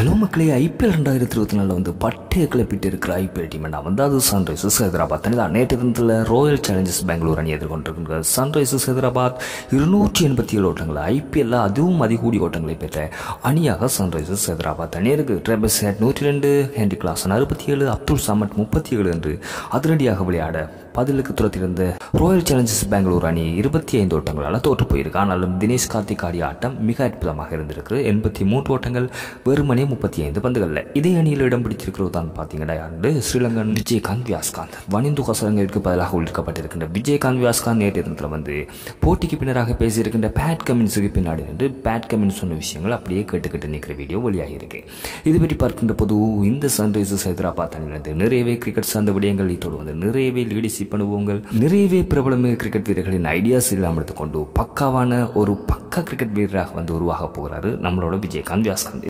hello மக்களே IPL ரெண்டாயிரத்தி இருபத்தி நாலில் வந்து பட்டையை கிளப்பிட்டு இருக்கிற ஐபிஎல் டீம் என்ன வந்து அது சன்ரைசர்ஸ் ஹைதராபாத் அணி தான் நேற்று தினத்தில் ராயல் சேலஞ்சர்ஸ் பெங்களூர் அணி எதிர்கொண்டிருக்கிற சன்ரைசர்ஸ் ஹைதராபாத் இருநூற்றி எண்பத்தி ஏழு ஓட்டங்கள் ஐபிஎல்ல அதுவும் அதிகூடி ஓட்டங்களை பெற்ற அணியாக சன்ரைசர்ஸ் ஹைதராபாத் அணி இருக்கு ட்ரெபஸ் ஹேட் நூற்றி ரெண்டு ஹென்ரி கிளாசன் அறுபத்தி ஏழு அப்துல் சமட் முப்பத்தி ஏழு என்று அதிரடியாக விளையாட பதிலுக்கு துரத்திருந்த ராயல் சேலஞ்சர்ஸ் பெங்களூர் அணி இருபத்தி ஐந்து ஓட்டங்களால் தோற்று போயிருக்கு ஆனாலும் தினேஷ் கார்த்திக் ஆடிய ஆட்டம் மிக அற்புதமாக இருந்திருக்கு எண்பத்தி மூன்று ஓட்டங்கள் வெறுமனே முப்பத்தி ஐந்து பந்துகளில் இதே அணியில் இடம் பிடிச்சிருக்கிறது தான் பார்த்தீங்கன்னா யாரு ஸ்ரீலங்கன் விஜயகாந்த் வியாஸ்காந்த் வனிந்து ஹசரங்கிற்கு பதிலாக ஒழிக்கப்பட்டிருக்கின்ற விஜயகாந்த் வியாஸ்காந்த் நேற்று தினத்தில் வந்து போட்டிக்கு பின்னராக பேசியிருக்கின்ற பேட் கமின்ஸுக்கு பின்னாடி நின்று பேட் கமின்ஸ் சொன்ன விஷயங்கள் அப்படியே கேட்டுக்கிட்டு நிற்கிற வீடியோ வெளியாகி இருக்கு இது பற்றி பார்க்கின்ற போது இந்த சன்ரைசர்ஸ் ஹைதராபாத் அணியிலிருந்து நிறையவே கிரிக்கெட் சார்ந்த விடயங்கள் இதோடு வந்து நிறையவே லீடிசி பண்ணுவோங்கள் நிறையவே பிரபலமிகு கிரிக்கெட் வீரர்களின் ஐடியாஸ் எல்லாம் எடுத்துக்கொண்டு பக்காவான ஒரு பக்கா கிரிக்கெட் வீரராக வந்து உருவாக போகிறாரு நம்மளோட விஜயகாந்த் வியாஸ்காந்த்